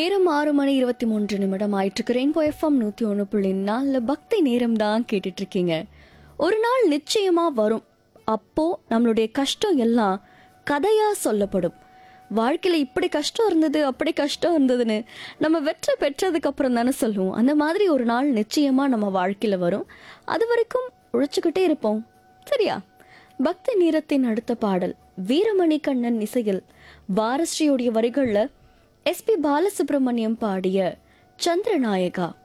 நேரம் ஆறு மணி இருபத்தி மூன்று நிமிடம் ஆயிட்டு ரெயின்போ எஃப்எம் நூத்தி ஒன்று புள்ளி நாலுல பக்தி நேரம் தான் கேட்டுட்டு இருக்கீங்க ஒரு நாள் நிச்சயமா வரும் அப்போ நம்மளுடைய கஷ்டம் எல்லாம் கதையா சொல்லப்படும் வாழ்க்கையில இப்படி கஷ்டம் இருந்தது அப்படி கஷ்டம் இருந்ததுன்னு நம்ம வெற்றி பெற்றதுக்கு அப்புறம் தானே சொல்லுவோம் அந்த மாதிரி ஒரு நாள் நிச்சயமா நம்ம வாழ்க்கையில வரும் அது வரைக்கும் உழைச்சுக்கிட்டே இருப்போம் சரியா பக்தி நீரத்தின் அடுத்த பாடல் வீரமணி கண்ணன் இசையில் பாரஸ்ரீயுடைய வரிகள்ல எஸ்பி பாலசுப்ரமணியம் பாடிய சந்திரநாயகா